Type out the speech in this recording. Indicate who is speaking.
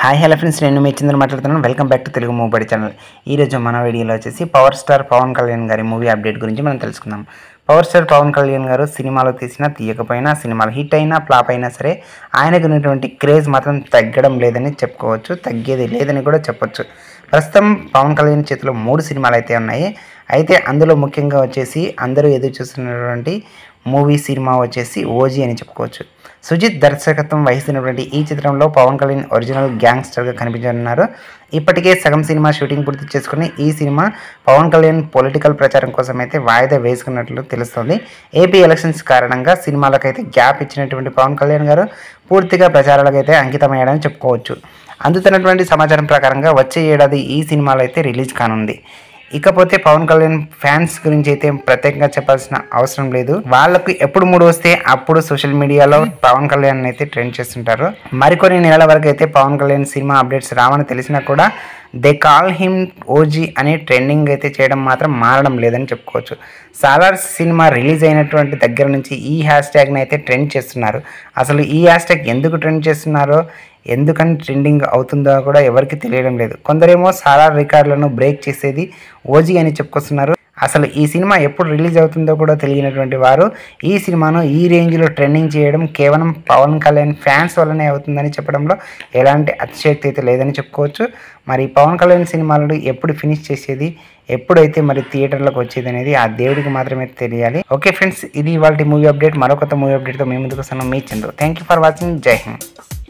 Speaker 1: hi hello friends నేను మీ చంద్ర మాట్లాడుతున్నాను welcome back to Telugu movie channel ఈరోజు మన వీడియోలో వచ్చేసి పవర్ స్టార్ పవన్ కళ్యాణ్ గారి మూవీ అప్డేట్ గురించి మనం తెలుసుకుందాం పవర్ స్టార్ పవన్ కళ్యాణ్ గారు సినిమాలో తీసినా తీయకపోయినా సినిమాలు హిట్ అయినా ఫ్లాప్ అయినా సరే ఆయనకు ఉన్నటువంటి క్రేజ్ మాత్రం తగ్గడం లేదని చెప్పుకోవచ్చు తగ్గేది లేదని కూడా చెప్పొచ్చు ప్రస్తుతం పవన్ కళ్యాణ్ చేతిలో మూడు సినిమాలు అయితే ఉన్నాయి అయితే అందులో ముఖ్యంగా వచ్చేసి అందరూ ఎదురు చూస్తున్నటువంటి మూవీ సినిమా వచ్చేసి ఓజీ అని చెప్పుకోవచ్చు సుజిత్ దర్శకత్వం వహిస్తున్నటువంటి ఈ చిత్రంలో పవన్ కళ్యాణ్ ఒరిజినల్ గ్యాంగ్స్టర్గా కనిపించనున్నారు ఇప్పటికే సగం సినిమా షూటింగ్ పూర్తి చేసుకుని ఈ సినిమా పవన్ కళ్యాణ్ పొలిటికల్ ప్రచారం కోసం అయితే వాయిదా వేసుకున్నట్లు తెలుస్తుంది ఏపీ ఎలక్షన్స్ కారణంగా సినిమాలకైతే గ్యాప్ ఇచ్చినటువంటి పవన్ కళ్యాణ్ గారు పూర్తిగా ప్రచారాలకైతే అంకితమయ్యాడని చెప్పుకోవచ్చు అందుతున్నటువంటి సమాచారం ప్రకారంగా వచ్చే ఏడాది ఈ సినిమాలో అయితే రిలీజ్ కానుంది ఇకపోతే పవన్ కళ్యాణ్ ఫ్యాన్స్ గురించి అయితే ప్రత్యేకంగా చెప్పాల్సిన అవసరం లేదు వాళ్ళకు ఎప్పుడు మూడు వస్తే అప్పుడు సోషల్ మీడియాలో పవన్ కళ్యాణ్ అయితే ట్రెండ్ చేస్తుంటారు మరికొన్ని నెలల వరకు అయితే పవన్ కళ్యాణ్ సినిమా అప్డేట్స్ రావని తెలిసినా కూడా దే కాల్ హిమ్ ఓజీ అనే ట్రెండింగ్ అయితే చేయడం మాత్రం మారడం లేదని చెప్పుకోవచ్చు సాలార్ సినిమా రిలీజ్ అయినటువంటి దగ్గర నుంచి ఈ హ్యాష్ ట్యాగ్ని అయితే ట్రెండ్ చేస్తున్నారు అసలు ఈ హ్యాష్ ట్యాగ్ ఎందుకు ట్రెండ్ చేస్తున్నారో ఎందుకని ట్రెండింగ్ అవుతుందో కూడా ఎవరికి తెలియడం లేదు కొందరేమో సాలార్ రికార్డులను బ్రేక్ చేసేది ఓజీ అని చెప్పుకొస్తున్నారు అసలు ఈ సినిమా ఎప్పుడు రిలీజ్ అవుతుందో కూడా తెలియనటువంటి వారు ఈ సినిమాను ఈ రేంజ్లో ట్రెండింగ్ చేయడం కేవలం పవన్ కళ్యాణ్ ఫ్యాన్స్ వల్లనే అవుతుందని చెప్పడంలో ఎలాంటి అతిశక్తి అయితే లేదని చెప్పుకోవచ్చు మరి పవన్ కళ్యాణ్ సినిమాలను ఎప్పుడు ఫినిష్ చేసేది ఎప్పుడైతే మరి థియేటర్లకు వచ్చేది అనేది ఆ దేవుడికి మాత్రమే తెలియాలి ఓకే ఫ్రెండ్స్ ఇది ఇవాళ మూవీ అప్డేట్ మరొక మూవీ అప్డేట్తో మేము ముందుకు వస్తున్నాం మీ Chandru thank you for watching జై హింద్